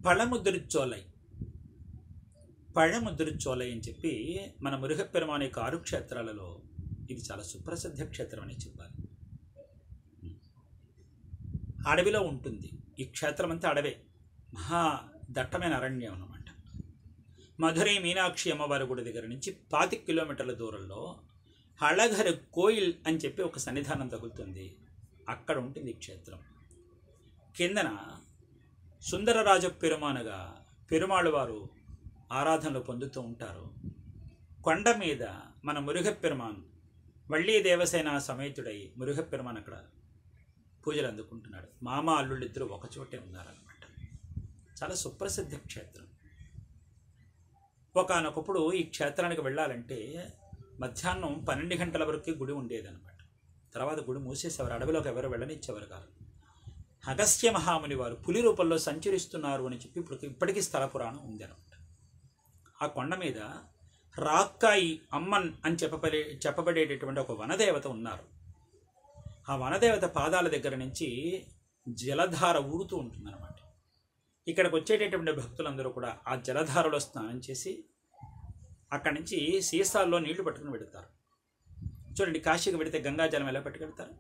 పళముదిరుచోలై పഴముదిరుచోలై అని చెప్పి మన మురుగపెరుమాని యొక్క ఆరు క్షేత్రాలలో ఇది చాలా సుప్రసిద్ధ క్షేత్రం అని చెప్పాలి అడవిలో ఉంటుంది ఈ క్షేత్రం అంతా అడవే మహా దట్టమైన అరణ్యం అన్నమాట మధురై మీనాక్షి అమ్మవారి గుడి దగ్గర నుంచి పాతి కిలోమీటర్ల దూరంలో అళఘర్ కోయిల్ అని చెప్పి ఒక సన్నిధానం తగులుతుంది అక్కడ ఉంటుంది ఈ క్షేత్రం కిందన సుందరరాజ పెరుమానగా పెరుమాళ్ వారు ఆరాధనలు పొందుతూ ఉంటారు కొండ మీద మన మురుగపెరుమాన్ వళ్ళీ దేవసేన సమేతుడై మురుగపెరుమాన్ అక్కడ పూజలు అందుకుంటున్నాడు మామ అల్లుళ్ళు ఇద్దరు ఒకచోటే ఉన్నారనమాట చాలా సుప్రసిద్ధ క్షేత్రం ఒకనొకప్పుడు ఈ క్షేత్రానికి వెళ్ళాలంటే మధ్యాహ్నం పన్నెండు గంటల వరకు గుడి ఉండేదన్నమాట తర్వాత గుడి మూసేసేవారు అడవిలోకి ఎవరు వెళ్ళనిచ్చేవారు కాదు అగస్త్య మహాముని వారు పులి రూపంలో సంచరిస్తున్నారు అని చెప్పి ఇప్పుడు ఇప్పటికీ స్థల పురాణం ఉంది అనమాట ఆ కొండ మీద రాక్కాయి అమ్మన్ అని చెప్పబడే చెప్పబడేటటువంటి ఒక వనదేవత ఉన్నారు ఆ వనదేవత పాదాల దగ్గర నుంచి జలధార ఊరుతూ ఉంటుందన్నమాట ఇక్కడికి వచ్చేటటువంటి భక్తులందరూ కూడా ఆ జలధారలో స్నానం చేసి అక్కడి నుంచి సీసాల్లో నీళ్లు పట్టుకుని పెడతారు చూడండి కాశీకి పెడితే గంగాజలం ఎలా పట్టుకెడతారు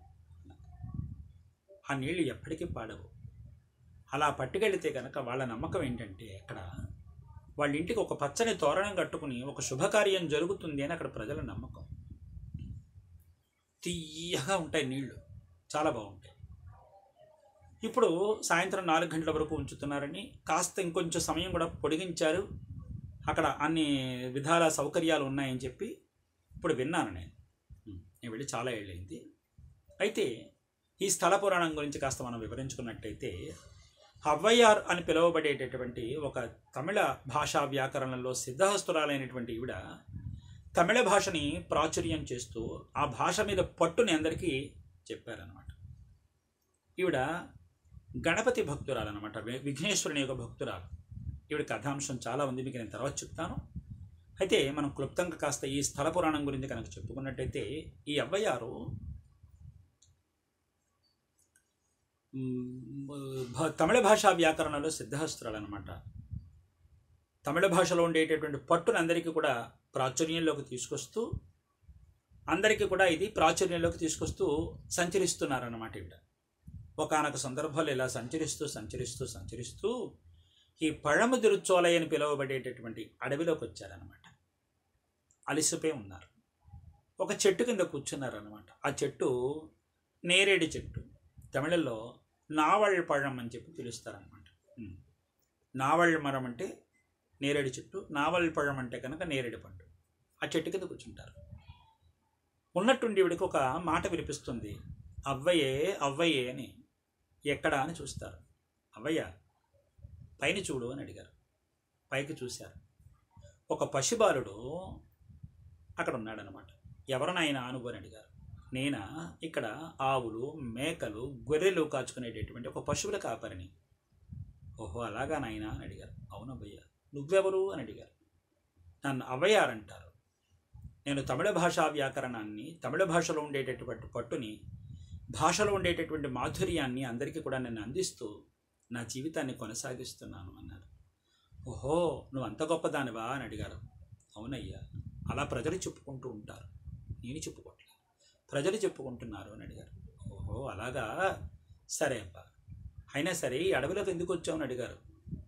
ఆ నీళ్లు ఎప్పటికీ పాడవు అలా పట్టుకెళ్తే కనుక వాళ్ళ నమ్మకం ఏంటంటే అక్కడ వాళ్ళ ఇంటికి ఒక పచ్చని తోరణం కట్టుకుని ఒక శుభకార్యం జరుగుతుంది అని అక్కడ ప్రజల నమ్మకం తీయగా ఉంటాయి నీళ్లు చాలా బాగుంటాయి ఇప్పుడు సాయంత్రం నాలుగు గంటల వరకు ఉంచుతున్నారని కాస్త ఇంకొంచెం సమయం కూడా పొడిగించారు అక్కడ అన్ని విధాల సౌకర్యాలు ఉన్నాయని చెప్పి ఇప్పుడు విన్నాను నేను ఉం, నేను వెళ్ళి చాలా ఏళ్ళైంది అయితే ఈ స్థల పురాణం గురించి కాస్త మనం వివరించుకున్నట్టయితే హవ్వయ్యార్ అని పిలువబడేటటువంటి ఒక తమిళ భాషా వ్యాకరణంలో సిద్ధహస్తురాలైనటువంటి ఈవిడ తమిళ భాషని ప్రాచుర్యం చేస్తూ ఆ భాష మీద పట్టుని అందరికీ చెప్పారనమాట ఈవిడ గణపతి భక్తురాలన్నమాట వి- విఘ్నేశ్వరుని యొక్క భక్తురాలు ఈవిడ కథాంశం చాలా ఉంది మీకు నేను తర్వాత చెప్తాను అయితే మనం క్లుప్తంగా కాస్త ఈ స్థల పురాణం గురించి కనుక చెప్పుకున్నట్టయితే ఈ అవ్వయారు మ్, భ- తమిళ భాషా వ్యాకరణలో సిద్ధహస్తురాలు అనమాట తమిళ భాషలో ఉండేటటువంటి పట్టును అందరికీ కూడా ప్రాచుర్యంలోకి తీసుకొస్తూ అందరికీ కూడా ఇది ప్రాచుర్యంలోకి తీసుకొస్తూ సంచరిస్తున్నారన్నమాట ఈవిడ ఒకనొక సందర్భాలు ఇలా సంచరిస్తూ సంచరిస్తూ సంచరిస్తూ ఈ పഴముదిరుచోలై అని పిలువబడేటటువంటి అడవిలోకి వచ్చారనమాట అలిసిపోయి ఉన్నారు ఒక చెట్టు కింద కూర్చున్నారనమాట ఆ చెట్టు నేరేడు చెట్టు తమిళంలో నావళ్ పഴం అని చెప్పి పిలుస్తారనమాట ఉమ్. నావళ్ మరం అంటే నేరేడు చెట్టు నావల్ పഴం అంటే కనుక నేరేడు పండు ఆ చెట్టు కింద కూర్చుంటారు ఉన్నట్టుండి ఈవిడికి ఒక మాట వినిపిస్తుంది అవ్వయే అవ్వయే అని ఎక్కడా అని చూస్తారు అవ్వయ్య పైన చూడు అని అడిగారు పైకి చూశారు ఒక పశుబాలుడు అక్కడ ఉన్నాడనమాట ఎవరినైనా అనుభవం అని అడిగారు నేనా ఇక్కడ ఆవులు మేకలు గొర్రెలు కాచుకునేటటువంటి ఒక పశువుల కాపరిని ఓహో అలాగా నాయనా అని అడిగారు అవునవ్వయ్య నువ్వెవరు అని అడిగారు నన్ను అవ్వయారంటారు నేను తమిళ భాషా వ్యాకరణాన్ని తమిళ భాషలో ఉండేటటువంటి పట్టుని భాషలో ఉండేటటువంటి మాధుర్యాన్ని అందరికీ కూడా నేను అందిస్తూ నా జీవితాన్ని కొనసాగిస్తున్నాను అన్నారు ఓహో నువ్వు అంత గొప్పదానివా అని అడిగారు అవునయ్యా అలా ప్రజలు చెప్పుకుంటూ ఉంటారు నేను చెప్పుకోవట్లేదు ప్రజలు చెప్పుకుంటున్నారు అని అడిగారు ఓహో అలాగా సరే అబ్బా అయినా సరే ఈ అడవిలోకి ఎందుకు వచ్చావు అని అడిగారు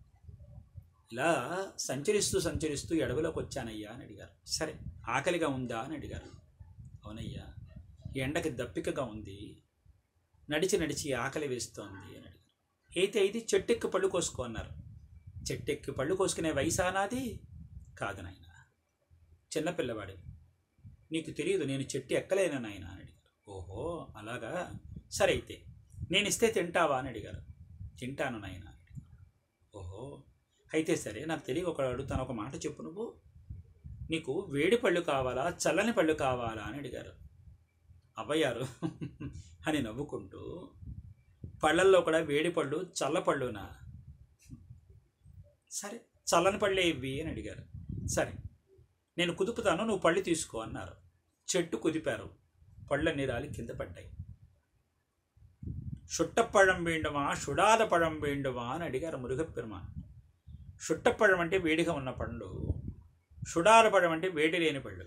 ఇలా సంచరిస్తూ సంచరిస్తూ ఈ అడవిలోకి వచ్చానయ్యా అని అడిగారు సరే ఆకలిగా ఉందా అని అడిగారు అవునయ్యా ఈ ఎండకి దప్పికగా ఉంది నడిచి నడిచి ఆకలి వేస్తోంది అని అడిగారు అయితే ఇది చెట్టెక్కి పళ్ళు కోసుకో అన్నారు చెట్టెక్కి పళ్ళు కోసుకునే వయసా నాది కాదు నాయన చిన్నపిల్లవాడు నీకు తెలియదు నేను చెట్టు ఎక్కలేను నాయన అని అడిగారు ఓహో అలాగా సరే అయితే నేను ఇస్తే తింటావా అని అడిగారు తింటాను నాయన అని అడిగారు. ఓహో అయితే సరే నాకు తెలియక ఒక అడుగుతాను ఒక మాట చెప్పు నువ్వు నీకు వేడి పళ్ళు కావాలా చల్లని పళ్ళు కావాలా అని అడిగారు అవ్వయ్యారు అని నవ్వుకుంటూ పళ్ళల్లో కూడా వేడి పళ్ళు చల్ల పళ్ళునా సరే చల్లని పళ్ళే ఇవ్వి అని అడిగారు సరే నేను కుదుపుతాను నువ్వు పళ్ళు తీసుకో అన్నారు చెట్టు కుదిపారు పళ్ళన్నీ రాలి కింద పడ్డాయి చుట్టపഴం వేండుమా షుడాద పഴం వేండుమా అని అడిగారు మురుగపెరుమాన్ షుట్టపഴం అంటే వేడిగా ఉన్న పండు షుడారపഴం అంటే వేడి లేని పళ్ళు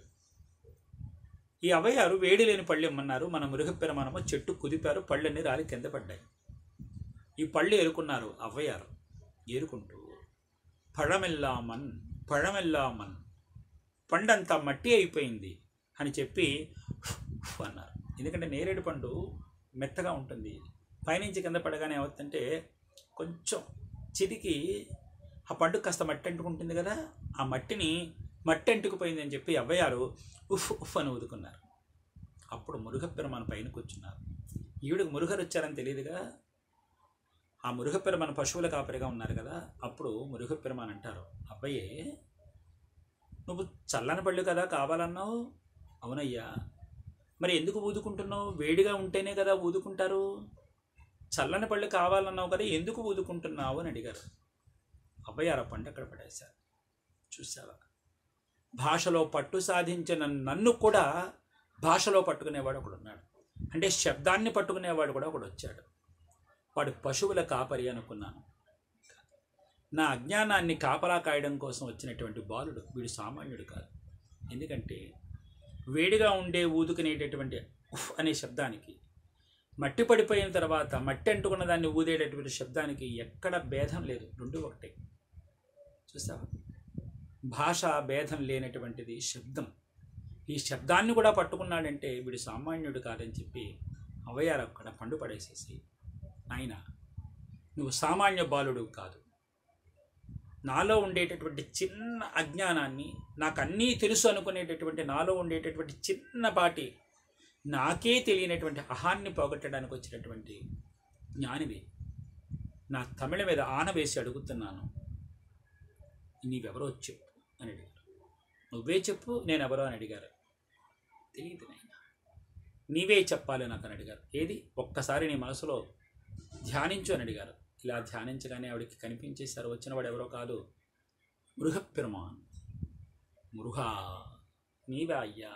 ఈ అవ్వయారు వేడి లేని పళ్ళు ఇమ్మన్నారు మన మృగపెరమానము చెట్టు కుదిపారు పళ్ళన్నీ రాలి కింద పడ్డాయి ఈ పళ్ళు ఏరుకున్నారు అవ్వయారు ఏరుకుంటూ పഴమెల్లామన్ పഴమెల్లామన్ పండంతా మట్టి అయిపోయింది అని చెప్పి అన్నారు ఎందుకంటే నేరేడు పండు మెత్తగా ఉంటుంది పైనుంచి కింద పడగానే ఏమవుతుందంటే కొంచెం చిరికి ఆ పండు కాస్త మట్టి అంటుకుంటుంది కదా ఆ మట్టిని మట్టి అంటుకుపోయింది అని చెప్పి అవ్వయారు ఉఫ్ ఉఫ్ అని ఊదుకున్నారు అప్పుడు మురుగపెరమాన పైన కూర్చున్నారు ఈవిడికి మురుగరు వచ్చారని తెలియదుగా ఆ మురుగపెరమాన పశువుల కాపరిగా ఉన్నారు కదా అప్పుడు మురుగపెరమాన్ అంటారు అబ్బాయే నువ్వు చల్లని పళ్ళు కదా కావాలన్నావు అవునయ్యా మరి ఎందుకు ఊదుకుంటున్నావు వేడిగా ఉంటేనే కదా ఊదుకుంటారు చల్లని పళ్ళు కావాలన్నావు కదా ఎందుకు ఊదుకుంటున్నావు అని అడిగారు అబ్బాయారు ఆ పంట అక్కడ పడేశారు చూసావా భాషలో పట్టు సాధించిన నన్ను కూడా భాషలో పట్టుకునేవాడు ఒకడు ఉన్నాడు అంటే శబ్దాన్ని పట్టుకునేవాడు కూడా ఒకడు వచ్చాడు వాడు పశువుల కాపరి అనుకున్నాను నా అజ్ఞానాన్ని కాపలా కాయడం కోసం వచ్చినటువంటి బాలుడు వీడు సామాన్యుడు కాదు ఎందుకంటే వేడిగా ఉండే ఊదుకునేటటువంటి ఉఫ్ అనే శబ్దానికి మట్టి పడిపోయిన తర్వాత మట్టి అంటుకున్న దాన్ని ఊదేటటువంటి శబ్దానికి ఎక్కడ భేదం లేదు రెండు ఒకటే చూసావా భాష భేదం లేనటువంటిది శబ్దం ఈ శబ్దాన్ని కూడా పట్టుకున్నాడంటే వీడు సామాన్యుడు కాదని చెప్పి అవయారు అక్కడ పండు పడేసేసి నాయన నువ్వు సామాన్య బాలుడు కాదు నాలో ఉండేటటువంటి చిన్న అజ్ఞానాన్ని నాకు అన్నీ తెలుసు అనుకునేటటువంటి నాలో ఉండేటటువంటి చిన్నపాటి నాకే తెలియనటువంటి అహాన్ని పోగొట్టడానికి వచ్చినటువంటి జ్ఞానివి నా తమిళ మీద ఆన వేసి అడుగుతున్నాను నీవెవరో చెప్పు అని అడిగారు నువ్వే చెప్పు నేను ఎవరో అని అడిగారు తెలియదు నాయన నీవే చెప్పాలి నాకు అని అడిగారు ఏది ఒక్కసారి నీ మనసులో ధ్యానించు అని అడిగారు ఇలా ధ్యానించగానే ఆవిడకి కనిపించేశారు వచ్చినవాడు ఎవరో కాదు మృగపెరుమాన్ మృహా నీవే అయ్యా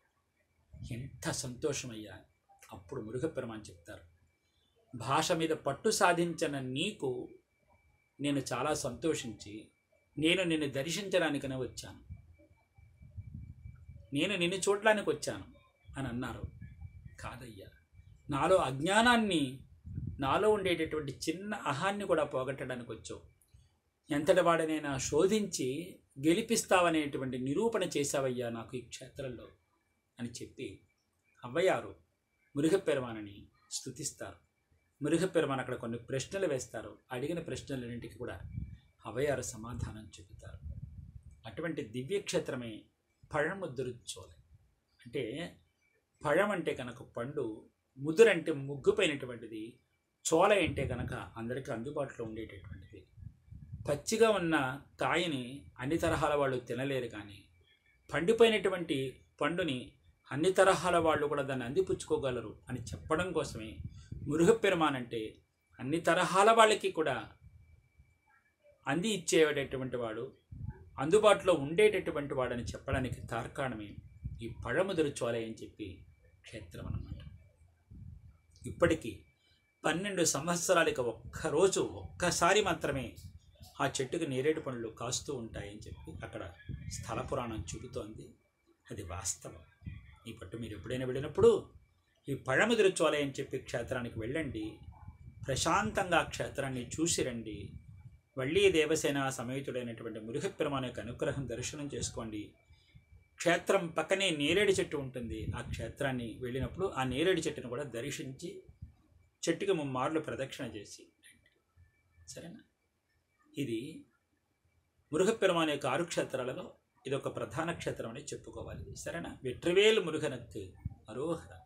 ఎంత సంతోషమయ్యా అప్పుడు మృగపెరుమాన్ చెప్తారు భాష మీద పట్టు సాధించిన నీకు నేను చాలా సంతోషించి నేను నిన్ను దర్శించడానికనే వచ్చాను నేను నిన్ను చూడడానికి వచ్చాను అని అన్నారు కాదయ్యా నాలో అజ్ఞానాన్ని నాలో ఉండేటటువంటి చిన్న అహాన్ని కూడా పోగొట్టడానికి వచ్చావు ఎంతటి వాడనైనా శోధించి గెలిపిస్తావనేటువంటి నిరూపణ చేశావయ్యా నాకు ఈ క్షేత్రంలో అని చెప్పి అవ్వయారు మురుగపెరమానని స్థుతిస్తారు మురుగపెరమాన్ అక్కడ కొన్ని ప్రశ్నలు వేస్తారు అడిగిన ప్రశ్నలన్నింటికి కూడా అవ్వయారు సమాధానం చెబుతారు అటువంటి దివ్యక్షేత్రమే పഴముద్దురుచోలే అంటే పഴం అంటే కనుక పండు ముదురంటే ముగ్గుపోయినటువంటిది చోల అంటే కనుక అందరికీ అందుబాటులో ఉండేటటువంటిది పచ్చిగా ఉన్న కాయని అన్ని తరహాల వాళ్ళు తినలేరు కానీ పండిపోయినటువంటి పండుని అన్ని తరహాల వాళ్ళు కూడా దాన్ని అందిపుచ్చుకోగలరు అని చెప్పడం కోసమే మురుగపెరుమాన్ అంటే అన్ని తరహాల వాళ్ళకి కూడా అంది ఇచ్చేటటువంటి వాడు అందుబాటులో ఉండేటటువంటి వాడని చెప్పడానికి తార్కాణమే ఈ పഴముదురు చోల అని చెప్పి క్షేత్రం అన్నమాట ఇప్పటికీ పన్నెండు సంవత్సరాలకి ఒక్కరోజు ఒక్కసారి మాత్రమే ఆ చెట్టుకు నేరేడు పండ్లు కాస్తూ ఉంటాయని చెప్పి అక్కడ స్థల పురాణం చూపుతోంది అది వాస్తవం ఈ పట్టు మీరు ఎప్పుడైనా వెళ్ళినప్పుడు ఈ పഴముదురు చోల అని చెప్పి క్షేత్రానికి వెళ్ళండి ప్రశాంతంగా ఆ క్షేత్రాన్ని చూసి రండి వళ్ళీ దేవసేన సమేతుడైనటువంటి మురుగపెరుమాన్ యొక్క అనుగ్రహం దర్శనం చేసుకోండి క్షేత్రం పక్కనే నేరేడు చెట్టు ఉంటుంది ఆ క్షేత్రాన్ని వెళ్ళినప్పుడు ఆ నేరేడు చెట్టును కూడా దర్శించి చెట్టుకి ముమ్మార్లు ప్రదక్షిణ చేసి రండి సరేనా ఇది మురుగపెరుమాన్ యొక్క ఆరు క్షేత్రాలలో ఇది ఒక ప్రధాన క్షేత్రం అని చెప్పుకోవాలి సరేనా వెట్రివేలు మురుగనక్కు అరోహర